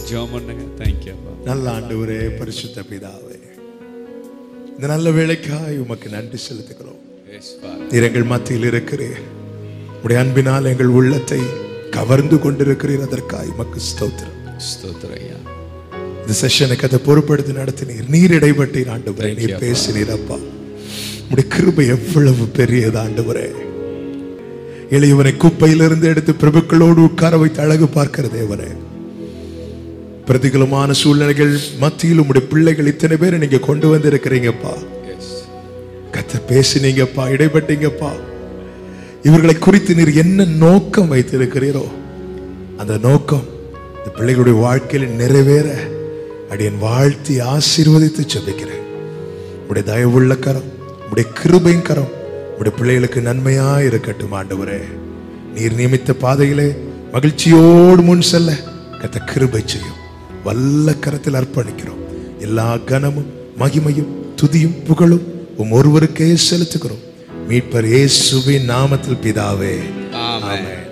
ஜெபம் பண்ணுங்க தேங்க்யூ அப்பா நல்ல ஆண்டவரே பரிசுத்த பிதாவே இந்த நல்ல வேலைக்காய் உமக்கு நன்றி செலுத்துகிறோம் எஸ் ஃபாதர் நீர் எங்கள் மத்தியில் இருக்கிறீர் உடைய அன்பினால் எங்கள் உள்ளத்தை கவர்ந்து கொண்டிருக்கிறீர் அதற்காய் உமக்கு ஸ்தோத்திரம் ஸ்தோத்திரம் ஐயா இந்த செஷனுக்கு அதை பொறுப்படுத்தி நடத்தினீர் நீர் இடைப்பட்டீர் ஆண்டவரே Thank you, நீர் அப்பா. பேசினீர் அப்பா உடைய கிருபை எவ்வளவு பெரியது ஆண்டவரே எளியவனை குப்பையிலிருந்து எடுத்து பிரபுக்களோடு உட்கார வைத்து அழகு பார்க்கிற தேவனே பிரதிகூலமான சூழ்நிலைகள் மத்தியில் உடைய பிள்ளைகள் இத்தனை பேரை நீங்க கொண்டு வந்திருக்கிறீங்கப்பா எஸ் கத்த பேசினீங்கப்பா இடைப்பட்டீங்கப்பா இவர்களை குறித்து நீர் என்ன நோக்கம் வைத்திருக்கிறீரோ அந்த நோக்கம் இந்த பிள்ளைகளுடைய வாழ்க்கையில் நிறைவேற அடியன் வாழ்த்தி ஆசீர்வதித்து ஜெபிக்கிறேன் உடைய தயவுள்ள கரம் உடைய கிருபையின் கரம் உடைய பிள்ளைகளுக்கு நன்மையா இருக்கட்டும் ஆண்டவரே நீர் நியமித்த பாதையிலே மகிழ்ச்சியோடு முன் செல்ல கத்த கிருபை செய்யும் வல்ல கரத்தில் அர்ப்பணிக்கிறோம் எல்லா கனமும் மகிமையும் துதியும் புகழும் உம் ஒருவருக்கே செலுத்துகிறோம் மீட்பர் இயேசுவின் நாமத்தில் பிதாவே ஆமென் ஆமென்